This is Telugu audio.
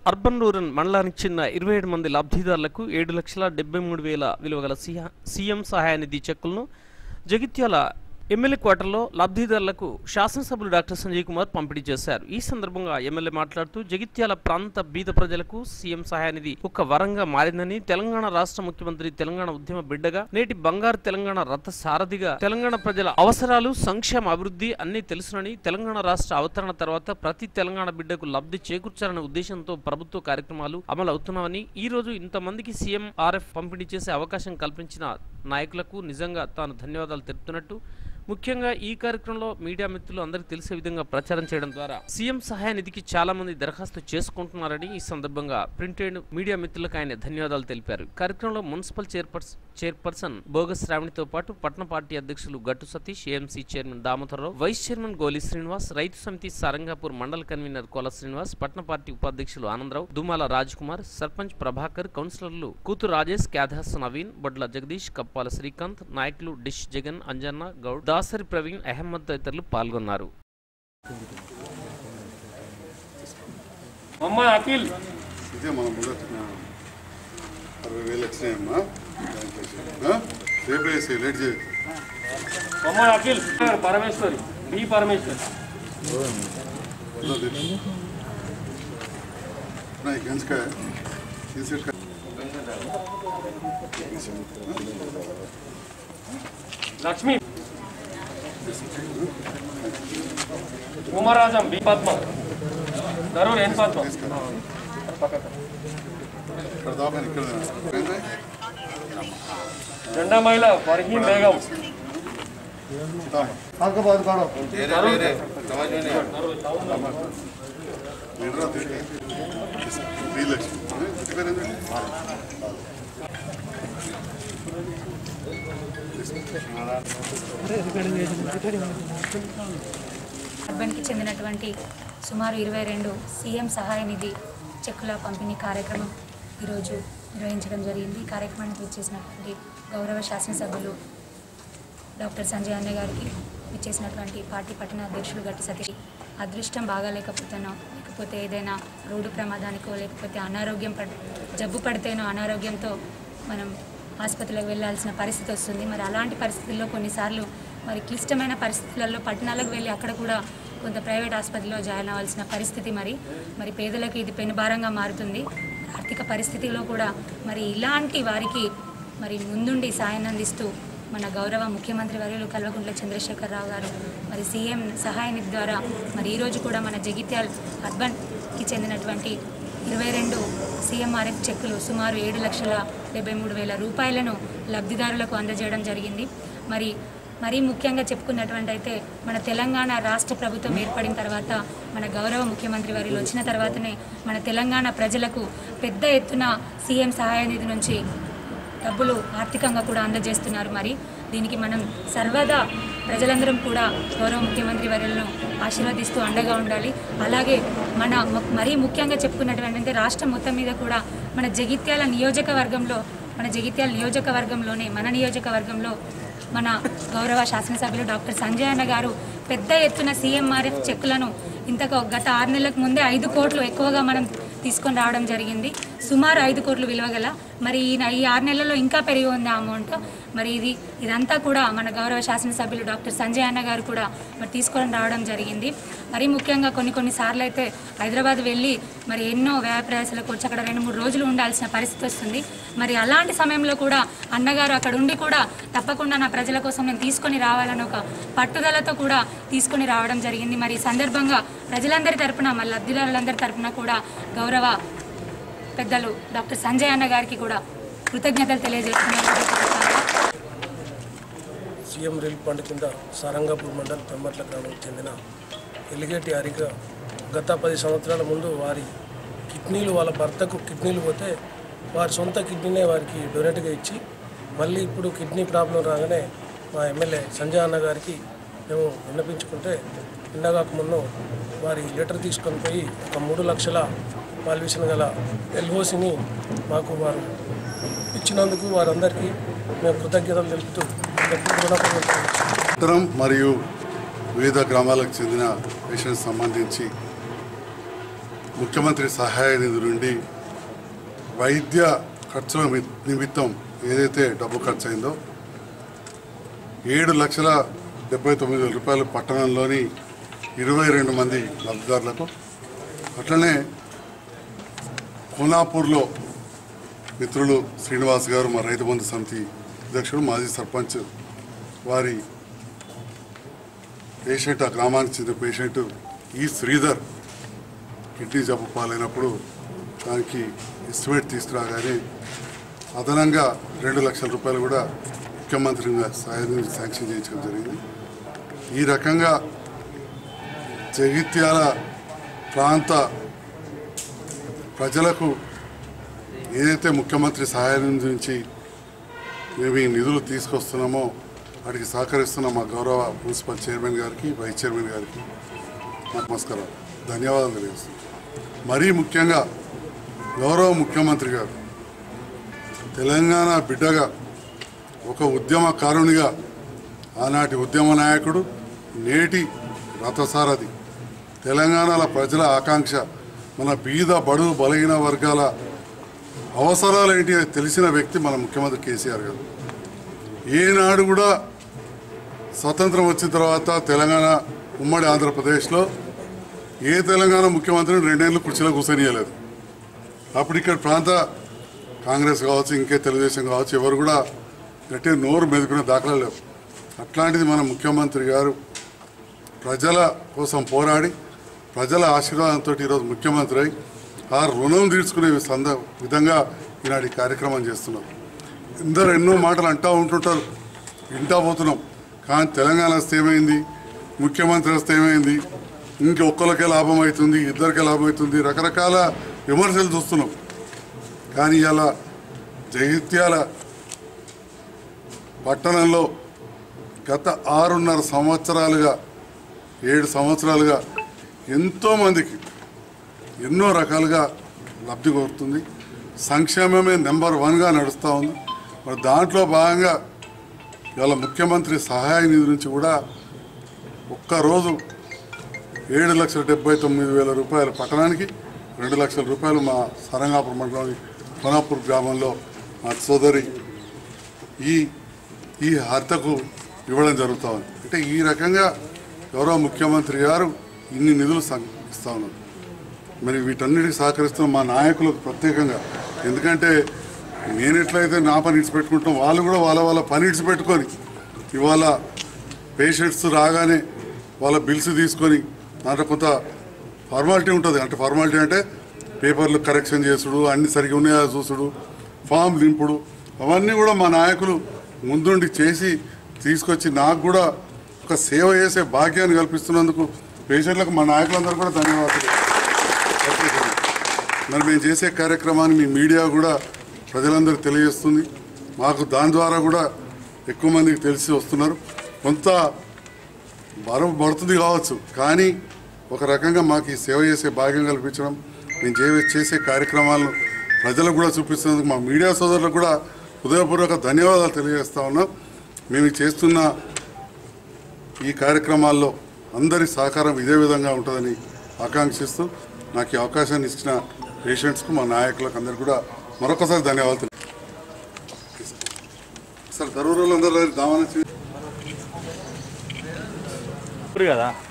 అర్బన్ రూరల్ మండలానికి చెందిన ఇరవై ఏడు మంది లబ్ధిదారులకు ఏడు లక్షల డెబ్బై మూడు వేల విలువ గల సిహ- సీఎం సహాయ నిధి చెక్కులను జగిత్యాల ఎమ్మెల్యే క్వార్టర్లో లబ్ధిదారులకు శాసనసభ్యులు డాక్టర్ సంజయ్ కుమార్ పంపిణీ చేశారు ఈ సందర్భంగా ఎమ్మెల్యే మాట్లాడుతూ జగిత్యాల ప్రాంత బీద ప్రజలకు సీఎం సహాయ నిధి ఒక వరంగా మారిందని తెలంగాణ రాష్ట్ర ముఖ్యమంత్రి తెలంగాణ ఉద్యమ బిడ్డగా నేటి బంగారు తెలంగాణ రథ సారథిగా తెలంగాణ ప్రజల అవసరాలు సంక్షేమ అభివృద్ధి అన్ని తెలుసునని తెలంగాణ రాష్ట్ర అవతరణ తర్వాత ప్రతి తెలంగాణ బిడ్డకు లబ్ధి చేకూర్చాలనే ఉద్దేశంతో ప్రభుత్వ కార్యక్రమాలు అమలు అవుతున్నామని ఈ రోజు ఇంతమందికి సీఎం ఆర్ఎఫ్ పంపిణీ చేసే అవకాశం కల్పించిన నాయకులకు నిజంగా తాను ధన్యవాదాలు తెలుపుతున్నట్టు ముఖ్యంగా ఈ కార్యక్రమంలో మీడియా మిత్రులు అందరికీ తెలిసే విధంగా ప్రచారం చేయడం ద్వారా సీఎం సహాయ నిధికి చాలా మంది దరఖాస్తు చేసుకుంటున్నారని ఈ సందర్భంగా ప్రింటెడ్ మీడియా మిత్రులకు ఆయన ధన్యవాదాలు తెలిపారు కార్యక్రమంలో మున్సిపల్ చైర్పర్సన్ చైర్పర్సన్ బోగస్ శ్రావణితో పాటు పట్టణ పార్టీ అధ్యక్షులు Gattu Satish AMC chairman Damodara Rao vice chairman Goli Srinivas రైతు సమితి సారంగాపూర్ మండల కన్వీనర్ కోల శ్రీనివాస్ పట్టణ పార్టీ ఉపాధ్యక్షులు ఆనందరావు దుమాల రాజ్ కుమార్ సర్పంచ్ ప్రభాకర్ కౌన్సిలర్లు కూతు రాజేష్ క్యాదాస్ నవీన్ బొడ్ల జగదీష్ కప్పాల శ్రీకాంత్ నాయకులు డిష్ జగన్ అంజన్న గౌడ్ దాసరి ప్రవీణ్ అహ్మద్ తదితరులు పాల్గొన్నారు అమ్మ అఖిల్ ఇదే మనం మొదట అరవై వేలు వచ్చినాయమ్మా దాంట్లో ఆ? రేపు వేసి లేట్ చేయ అమ్మ అఖిల్ పరమేశ్వరి బి పరమేశ్వరి నా గంజకాయ తీసేట లక్ష్మి కుమారాజం బి పద్మ ధరూర్ ఎన్ పద్మ ఇక్కడ దాకా ఇక్కడ ఏంటి? జెండా మహిళ ఫర్హీన్ బేగం నిద్ర తిరిగి. శ్రీలక్ష్మి ఇంటి పేరు ఏంటి? అర్బన్కి చెందినటువంటి సుమారు ఇరవై రెండు సీఎం సహాయ నిధి చెక్కుల పంపిణీ కార్యక్రమం ఈరోజు నిర్వహించడం జరిగింది ఈ కార్యక్రమానికి వచ్చేసినటువంటి గౌరవ శాసనసభ్యులు డాక్టర్ సంజయ్ అన్న గారికి ఇచ్చేసినటువంటి పార్టీ పట్టణ అధ్యక్షులు గట్టి సతీష్ అదృష్టం బాగాలేకపోతేనో లేకపోతే ఏదైనా రోడ్డు ప్రమాదానికో లేకపోతే అనారోగ్యం పడ్ జబ్బు పడితేనో అనారోగ్యంతో మనం ఆసుపత్రికి వెళ్ళాల్సిన పరిస్థితి వస్తుంది మరి అలాంటి పరిస్థితుల్లో కొన్నిసార్లు మరి క్లిష్టమైన పరిస్థితులలో పట్టణాలకు వెళ్ళి అక్కడ కూడా కొంత ప్రైవేట్ ఆసుపత్రిలో జాయిన్ అవ్వాల్సిన పరిస్థితి మరి మరి పేదలకు ఇది పెనుభారంగా మారుతుంది ఆర్థిక పరిస్థితిలో కూడా మరి ఇలాంటి వారికి మరి ముందుండి సాయం అందిస్తూ మన గౌరవ ముఖ్యమంత్రి వర్యులు కల్వకుంట్ల చంద్రశేఖరరావు గారు మరి సీఎం సహాయ నిధి ద్వారా మరి ఈరోజు కూడా మన జగిత్యాల్ అర్బన్కి చెందినటువంటి ఇరవై రెండు సీఎంఆర్ఎఫ్ చెక్కులు సుమారు ఏడు లక్షల డెబ్బై మూడు వేల రూపాయలను లబ్ధిదారులకు అందజేయడం జరిగింది మరి మరీ ముఖ్యంగా చెప్పుకున్నటువంటి అయితే మన తెలంగాణ రాష్ట్ర ప్రభుత్వం ఏర్పడిన తర్వాత మన గౌరవ ముఖ్యమంత్రి వారిలో వచ్చిన తర్వాతనే మన తెలంగాణ ప్రజలకు పెద్ద ఎత్తున సీఎం సహాయ నిధి నుంచి డబ్బులు ఆర్థికంగా కూడా అందజేస్తున్నారు మరి దీనికి మనం సర్వదా ప్రజలందరం కూడా గౌరవ ముఖ్యమంత్రి వర్యులను ఆశీర్వదిస్తూ అండగా ఉండాలి అలాగే మన మ- మరీ ముఖ్యంగా చెప్పుకున్నటువంటి రాష్ట్రం మొత్తం మీద కూడా మన జగిత్యాల నియోజకవర్గంలో మన జగిత్యాల నియోజకవర్గంలోనే మన నియోజకవర్గంలో మన గౌరవ శాసనసభ్యులు డాక్టర్ సంజయ్ అన్న గారు పెద్ద ఎత్తున సీఎంఆర్ఎఫ్ చెక్కులను ఇంతకు గత ఆరు నెలలకు ముందే ఐదు కోట్లు ఎక్కువగా మనం తీసుకొని రావడం జరిగింది సుమారు ఐదు కోట్లు విలువ గల మరి ఈ న- ఈ ఆరు నెలల్లో ఇంకా పెరిగి ఉంది ఆ అమౌంట్ మరి ఇది ఇదంతా కూడా మన గౌరవ శాసనసభ్యులు డాక్టర్ సంజయ్ అన్న గారు కూడా మరి తీసుకొని రావడం జరిగింది మరి ముఖ్యంగా కొన్ని కొన్ని సార్లు అయితే హైదరాబాద్ వెళ్ళి మరి ఎన్నో వ్యయ ప్రయాసాలకు వచ్చి అక్కడ రెండు మూడు రోజులు ఉండాల్సిన పరిస్థితి వస్తుంది మరి అలాంటి సమయంలో కూడా అన్నగారు అక్కడ ఉండి కూడా తప్పకుండా నా ప్రజల కోసం నేను తీసుకొని రావాలని ఒక పట్టుదలతో కూడా తీసుకొని రావడం జరిగింది మరి ఈ సందర్భంగా ప్రజలందరి తరపున మన లబ్ధిదారులందరి తరపున కూడా గౌరవ పెద్దలు డాక్టర్ సంజయ్ అన్న గారికి కూడా కృతజ్ఞతలు తెలియజేస్తున్నాను సీఎం రిలీఫ్ ఫండ్ కింద సారంగాపూర్ మండల్ పెమ్మట్ల గ్రామానికి చెందిన ఎలిగేటి హరిక గత పది సంవత్సరాల ముందు వారి కిడ్నీలు వాళ్ళ భర్తకు కిడ్నీలు పోతే వారి సొంత కిడ్నీనే వారికి డొనేట్గా ఇచ్చి మళ్ళీ ఇప్పుడు కిడ్నీ ప్రాబ్లం రాగానే మా ఎమ్మెల్యే సంజయ్ అన్న గారికి మేము విన్నపించుకుంటే నిన్నగాక ముందు వారి లెటర్ తీసుకొని పోయి ఒక మూడు లక్షల వాల్యుయేషన్ గల ఎల్ఓసిని మాకు వారు ఇచ్చినందుకు వారందరికీ మేము కృతజ్ఞతలు తెలుపుతూ ఎప్పుడు రుణపడి ఉంటాము. ఉత్తరం మరియు వివిధ గ్రామాలకు చెందిన పేషెంట్స్ సంబంధించి ముఖ్యమంత్రి సహాయ నిధి నుండి వైద్య ఖర్చుల మి- నిమిత్తం ఏదైతే డబ్బు ఖర్చు అయిందో ఏడు లక్షల డెబ్బై తొమ్మిది వేల రూపాయలు పట్టణంలోని ఇరవై రెండు మంది లబ్ధిదారులకు అట్లనే కోనాపూర్లో మిత్రులు శ్రీనివాస్ గారు మా రైతు బంధు సమితి అధ్యక్షుడు మాజీ సర్పంచ్ వారి పేషెంట్ ఆ గ్రామానికి చెందిన పేషెంట్ ఈ శ్రీధర్ కిడ్నీ జబ్బు పాలైనప్పుడు దానికి ఎస్టిమేట్ తీసుకురాగానే అదనంగా రెండు లక్షల రూపాయలు కూడా ముఖ్యమంత్రి సాయం నుంచి శాంక్షన్ చేయించడం జరిగింది ఈ రకంగా జగిత్యాల ప్రాంత ప్రజలకు ఏదైతే ముఖ్యమంత్రి సహాయం నుంచి మేము ఈ నిధులు తీసుకొస్తున్నామో వాటికి సహకరిస్తున్న మా గౌరవ మున్సిపల్ చైర్మన్ గారికి వైస్ చైర్మన్ గారికి నమస్కారం ధన్యవాదాలు తెలియజేస్తున్నాను మరీ ముఖ్యంగా గౌరవ ముఖ్యమంత్రి గారు తెలంగాణ బిడ్డగా ఒక ఉద్యమకారునిగా ఆనాటి ఉద్యమ నాయకుడు నేటి రథసారథి తెలంగాణల ప్రజల ఆకాంక్ష మన బీద బడు బలహీన వర్గాల అవసరాలు ఏంటి అని తెలిసిన వ్యక్తి మన ముఖ్యమంత్రి కేసీఆర్ గారు ఏనాడు కూడా స్వతంత్రం వచ్చిన తర్వాత తెలంగాణ ఉమ్మడి ఆంధ్రప్రదేశ్లో ఏ తెలంగాణ ముఖ్యమంత్రిని రెండేళ్ళు కుర్చీలో కూర్చొనియలేదు అప్పుడు ఇక్కడ ప్రాంత కాంగ్రెస్ కావచ్చు ఇంకే తెలుగుదేశం కావచ్చు ఎవరు కూడా గట్టిగా నోరు మెదుకునే దాఖలా లేవు అట్లాంటిది మన ముఖ్యమంత్రి గారు ప్రజల కోసం పోరాడి ప్రజల ఆశీర్వాదంతో ఈరోజు ముఖ్యమంత్రి అయి ఆ రుణం తీర్చుకునే సంద విధంగా ఈనాడు ఈ కార్యక్రమం చేస్తున్నాం అందరూ ఎన్నో మాటలు అంటూ ఉంటుంటారు వింటా పోతున్నాం కానీ తెలంగాణ వస్తే ఏమైంది ముఖ్యమంత్రి వస్తే ఏమైంది ఇంకొక్కరికే లాభం అవుతుంది ఇద్దరికే లాభం అవుతుంది రకరకాల విమర్శలు చూస్తున్నాం కానీ ఇలా జగిత్యాల పట్టణంలో గత ఆరున్నర సంవత్సరాలుగా ఏడు సంవత్సరాలుగా ఎంతోమందికి ఎన్నో రకాలుగా లబ్ధి కోరుతుంది సంక్షేమమే నెంబర్ వన్గా నడుస్తూ ఉంది మరి దాంట్లో భాగంగా ఇవాళ ముఖ్యమంత్రి సహాయ నిధి నుంచి కూడా ఒక్కరోజు ఏడు లక్షల డెబ్బై తొమ్మిది వేల రూపాయల పట్టణానికి రెండు లక్షల రూపాయలు మా సరంగాపురం మండలంలోని కొనాపూర్ గ్రామంలో మా సోదరి ఈ ఈ హత్యకు ఇవ్వడం జరుగుతూ ఉంది అంటే ఈ రకంగా గౌరవ ముఖ్యమంత్రి గారు ఇన్ని నిధులు సం- ఇస్తా ఉన్నారు మరి వీటన్నిటికి సహకరిస్తున్న మా నాయకులకు ప్రత్యేకంగా ఎందుకంటే నేను ఎట్లయితే నా పని ఇడిచిపెట్టుకుంటాం వాళ్ళు కూడా వాళ్ళ వాళ్ళ పని ఇడిచిపెట్టుకొని ఇవాళ పేషెంట్స్ రాగానే వాళ్ళ బిల్స్ తీసుకొని దాంట్లో కొంత ఫార్మాలిటీ ఉంటుంది అంటే ఫార్మాలిటీ అంటే పేపర్లు కరెక్షన్ చేసుడు అన్ని సరిగా ఉన్నాయా చూసుడు ఫామ్ నింపుడు అవన్నీ కూడా మా నాయకులు ముందుండి చేసి తీసుకొచ్చి నాకు కూడా ఒక సేవ చేసే భాగ్యాన్ని కల్పిస్తున్నందుకు పేషెంట్లకు మా నాయకులందరూ కూడా ధన్యవాదాలు మరి మేము చేసే కార్యక్రమాన్ని మీ మీడియా కూడా ప్రజలందరికీ తెలియజేస్తుంది మాకు దాని ద్వారా కూడా ఎక్కువ మందికి తెలిసి వస్తున్నారు కొంత బరువు పడుతుంది కావచ్చు కానీ ఒక రకంగా మాకు ఈ సేవ చేసే భాగ్యం కల్పించడం మేము చే- చేసే కార్యక్రమాలను ప్రజలకు కూడా చూపిస్తున్నందుకు మా మీడియా సోదరులకు కూడా హృదయపూర్వక ధన్యవాదాలు తెలియజేస్తా ఉన్నాం మేము ఈ చేస్తున్న ఈ కార్యక్రమాల్లో అందరి సహకారం ఇదే విధంగా ఉంటుందని ఆకాంక్షిస్తూ నాకు ఈ అవకాశాన్ని ఇచ్చిన పేషెంట్స్కు మా నాయకులకు అందరికీ కూడా మరొకసారి ధన్యవాదాలు సార్ ధరూరులో అందరూ దావాలని ఇప్పుడు కదా